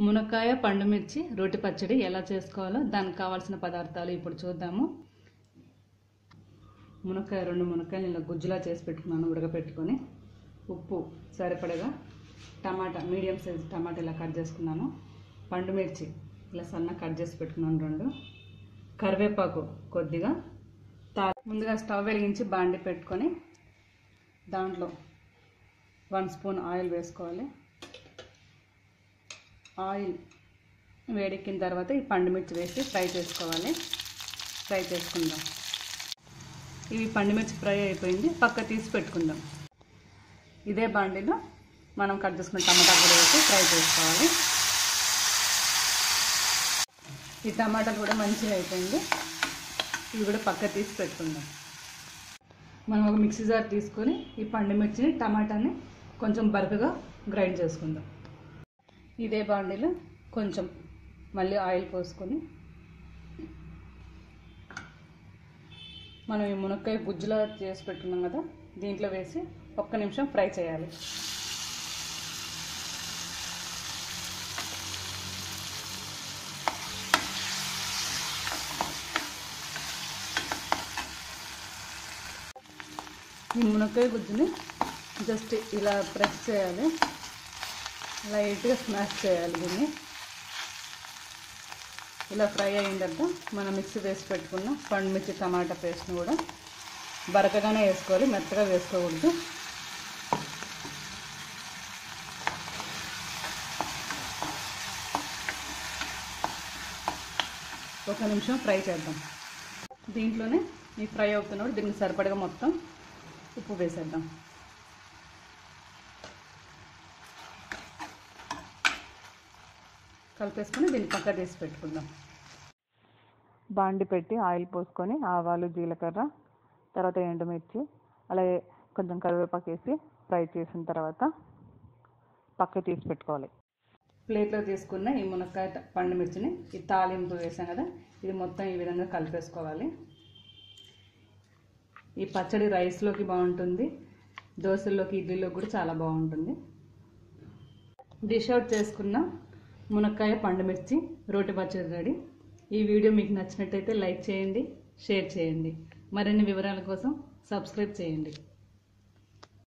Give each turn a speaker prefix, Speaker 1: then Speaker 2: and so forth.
Speaker 1: మునక్కాయ పండుమిర్చి రోటి పచ్చడి ఎలా చేసుకోవాలో దానికి కావాల్సిన పదార్థాలు ఇప్పుడు చూద్దాము మునక్కాయ రెండు మునక్కాయలు ఇలా గుజ్జులా చేసి పెట్టుకున్నాను ఉడకపెట్టుకొని ఉప్పు సరిపడగా టమాటా మీడియం సైజ్ టమాటా ఇలా కట్ చేసుకున్నాను పండుమిర్చి ఇలా సన్న కట్ చేసి పెట్టుకున్నాను రెండు కరివేపాకు కొద్దిగా తా ముందుగా స్టవ్ వెలిగించి బాండి పెట్టుకొని దాంట్లో వన్ స్పూన్ ఆయిల్ వేసుకోవాలి ఆయిల్ వేడెక్కిన తర్వాత ఈ పండుమిర్చి వేసి ఫ్రై చేసుకోవాలి ఫ్రై చేసుకుందాం ఇవి పండుమిర్చి ఫ్రై అయిపోయింది పక్క తీసి పెట్టుకుందాం ఇదే బాండిలో మనం కట్ చేసుకున్న టమాటా కూడా వేసి ఫ్రై చేసుకోవాలి ఈ టమాటాలు కూడా మంచిగా అయిపోయింది ఇవి కూడా పక్క తీసి పెట్టుకుందాం మనం ఒక మిక్సీ జార్ తీసుకొని ఈ పండుమిర్చిని టమాటాని కొంచెం బరకగా గ్రైండ్ చేసుకుందాం ఇదే బాండీలో కొంచెం మళ్ళీ ఆయిల్ పోసుకొని మనం ఈ మునక్కాయ గుజ్జులా చేసి పెట్టుకున్నాం కదా దీంట్లో వేసి ఒక్క నిమిషం ఫ్రై చేయాలి ఈ మునక్కాయ గుజ్జుని జస్ట్ ఇలా ప్రెస్ చేయాలి లైట్గా స్మాష్ చేయాలి దీన్ని ఇలా ఫ్రై అయిన తర్వాత మనం మిక్సీ వేసి పెట్టుకున్న పండుమిర్చి టమాటా పేస్ట్ని కూడా బరకగానే వేసుకోవాలి మెత్తగా వేసుకోకూడదు ఒక నిమిషం ఫ్రై చేద్దాం దీంట్లోనే ఈ ఫ్రై అవుతున్నప్పుడు దీనికి సరిపడగా మొత్తం ఉప్పు వేసేద్దాం కలిపేసుకొని దీన్ని పక్క తీసి పెట్టుకుందాం బాండి పెట్టి ఆయిల్ పోసుకొని ఆవాలు జీలకర్ర తర్వాత ఎండుమిర్చి అలాగే కొంచెం కరివేపాకు వేసి ఫ్రై చేసిన తర్వాత పక్క తీసి పెట్టుకోవాలి ప్లేట్లో తీసుకున్న ఈ మునక్కాయ ట- పండు మిర్చిని ఈ తాలింపు వేసాం కదా ఇది మొత్తం ఈ విధంగా కలిపేసుకోవాలి ఈ పచ్చడి రైస్లోకి బాగుంటుంది దోశల్లోకి ఇడ్లీలోకి కూడా చాలా బాగుంటుంది డిష్ అవుట్ చేసుకున్న మునక్కాయ పండుమిర్చి రోటి పచ్చడి రెడీ ఈ వీడియో మీకు నచ్చినట్టయితే లైక్ చేయండి షేర్ చేయండి మరిన్ని వివరాల కోసం సబ్స్క్రైబ్ చేయండి